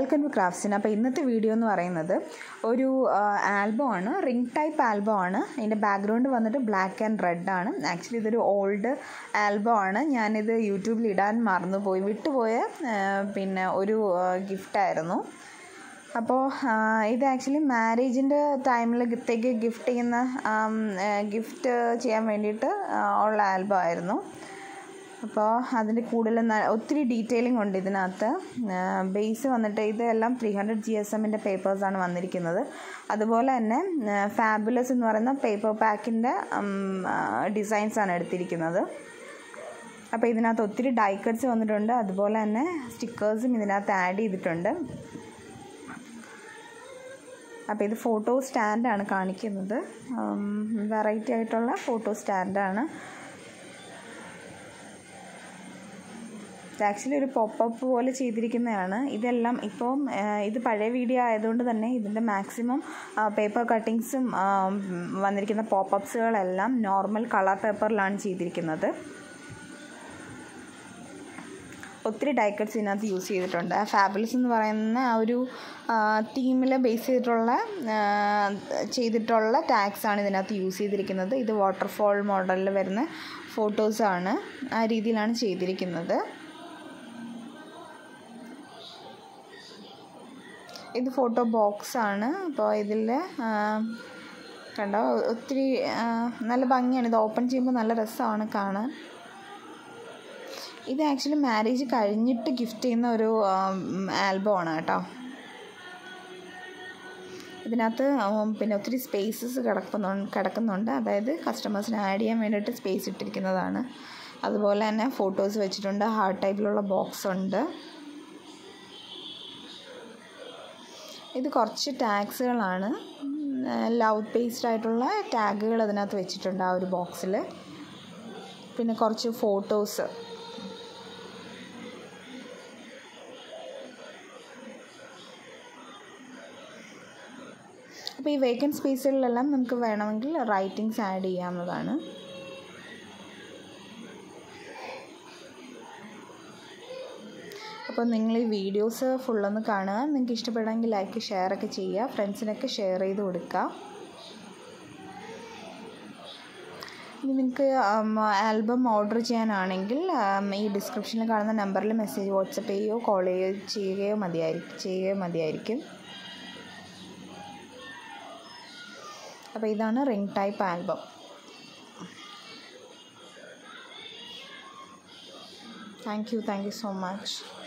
welcome to ക്രാഫ്റ്റ്സിന് അപ്പോൾ ഇന്നത്തെ video എന്ന് പറയുന്നത് ഒരു ആൽബം ആണ് റിംഗ് ടൈപ്പ് ആൽബം ആണ് അതിൻ്റെ ബാക്ക്ഗ്രൗണ്ട് വന്നിട്ട് ബ്ലാക്ക് ആൻഡ് റെഡ് ആണ് ആക്ച്വലി ഇതൊരു ഓൾഡ് ആൽബം ആണ് ഞാനിത് യൂട്യൂബിൽ ഇടാൻ മറന്നുപോയി വിട്ടുപോയ ആ, പിന്നെ ഒരു ഗിഫ്റ്റായിരുന്നു അപ്പോൾ ഇത് ആക്ച്വലി മാരേജിൻ്റെ ടൈമിലത്തേക്ക് ഗിഫ്റ്റ് ചെയ്യുന്ന ഗിഫ്റ്റ് ചെയ്യാൻ വേണ്ടിയിട്ട് ആ, ഉള്ള ആൽബം ആയിരുന്നു അപ്പോൾ അതിൻ്റെ കൂടുതൽ ന- ഒത്തിരി ഡീറ്റെയിലിംഗ് ഉണ്ട് ഇതിനകത്ത് ബേസ് വന്നിട്ട് ഇതെല്ലാം ത്രീ ഹൺഡ്രഡ് ജി എസ് എമ്മിൻ്റെ പേപ്പേഴ്സാണ് വന്നിരിക്കുന്നത് അതുപോലെ തന്നെ ഫാബുലസ് എന്ന് പറയുന്ന പേപ്പർ പാക്കിൻ്റെ ഡിസൈൻസാണ് എടുത്തിരിക്കുന്നത് അപ്പോൾ ഇതിനകത്ത് ഒത്തിരി ഡൈ കട്ട്സ് വന്നിട്ടുണ്ട് അതുപോലെ തന്നെ സ്റ്റിക്കേഴ്സും ഇതിനകത്ത് ആഡ് ചെയ്തിട്ടുണ്ട് അപ്പോൾ ഇത് ഫോട്ടോ സ്റ്റാൻഡാണ് കാണിക്കുന്നത് വെറൈറ്റി ആയിട്ടുള്ള ഫോട്ടോ സ്റ്റാൻഡാണ് ആക്ച്വലി ഒരു പോപ്പപ്പ് പോലെ ചെയ്തിരിക്കുന്നതാണ് ഇതെല്ലാം ഇപ്പം ആ, ഇത് പഴയ വീഡിയോ ആയതുകൊണ്ട് തന്നെ ഇതിൻ്റെ മാക്സിമം പേപ്പർ കട്ടിങ്സും വന്നിരിക്കുന്ന പോപ്പപ്സുകളെല്ലാം നോർമൽ കളർ പേപ്പറിലാണ് ചെയ്തിരിക്കുന്നത് ഒത്തിരി ഡൈക്കട്സ് ഇതിനകത്ത് യൂസ് ചെയ്തിട്ടുണ്ട് ആ ഫാബുലസ് എന്ന് പറയുന്ന ആ ഒരു തീമിൽ ബേസ് ചെയ്തിട്ടുള്ള ആ, ചെയ്തിട്ടുള്ള ടാഗ്സ് ആണ് ഇതിനകത്ത് യൂസ് ചെയ്തിരിക്കുന്നത് ഇത് വാട്ടർഫോൾ മോഡലിൽ വരുന്ന ഫോട്ടോസാണ് ആ രീതിയിലാണ് ചെയ്തിരിക്കുന്നത് ഇത് ഫോട്ടോ ബോക്സ് ആണ് അപ്പോൾ ഇതിൽ കണ്ടോ ഒത്തിരി ആ, നല്ല ഭംഗിയാണ് ഇത് ഓപ്പൺ ചെയ്യുമ്പോൾ നല്ല രസമാണ് കാണാൻ ഇത് ആക്ച്വലി മാരേജ് കഴിഞ്ഞിട്ട് ഗിഫ്റ്റ് ചെയ്യുന്ന ഒരു ആൽബമാണ് കേട്ടോ ഇതിനകത്ത് ഉം, പിന്നെ ഒത്തിരി സ്പേസസ് കിടക്കുന്നു കിടക്കുന്നുണ്ട് അതായത് കസ്റ്റമേഴ്സിന് ആഡ് ചെയ്യാൻ വേണ്ടിയിട്ട് സ്പേസ് ഇട്ടിരിക്കുന്നതാണ് അതുപോലെ തന്നെ ഫോട്ടോസ് വെച്ചിട്ടുണ്ട് ഹാർട്ട് ടൈപ്പിലുള്ള ബോക്സ് ഉണ്ട് ഇത് കുറച്ച് ടാഗ്സുകളാണ് ലവ് പേസ്ഡ് ആയിട്ടുള്ള ടാഗുകൾ അതിനകത്ത് വെച്ചിട്ടുണ്ട് ആ ഒരു ബോക്സിൽ പിന്നെ കുറച്ച് ഫോട്ടോസ് അപ്പോൾ ഈ വേക്കൻറ്റ് സ്പേസുകളിലെല്ലാം നമുക്ക് വേണമെങ്കിൽ റൈറ്റിങ്സ് ആഡ് ചെയ്യാവുന്നതാണ് അപ്പോൾ നിങ്ങൾ ഈ വീഡിയോസ് ഫുള്ളൊന്ന് കാണുക നിങ്ങൾക്ക് ഇഷ്ടപ്പെടുമെങ്കിൽ ലൈക്ക് ഷെയർ ഒക്കെ ചെയ്യുക ഫ്രണ്ട്സിനൊക്കെ ഷെയർ ചെയ്ത് കൊടുക്കുക ഇനി നിങ്ങൾക്ക് ആൽബം ഓർഡർ ചെയ്യാനാണെങ്കിൽ ആം, ഈ ഡിസ്ക്രിപ്ഷനിൽ കാണുന്ന നമ്പറിൽ മെസ്സേജ് വാട്സപ്പ് ചെയ്യുകയോ കോൾ ചെയ്യുകയോ ചെയ്യുകയോ മതിയായിരിക്കും ചെയ്യുകയോ മതിയായിരിക്കും അപ്പോൾ ഇതാണ് ring type album thank you thank you so much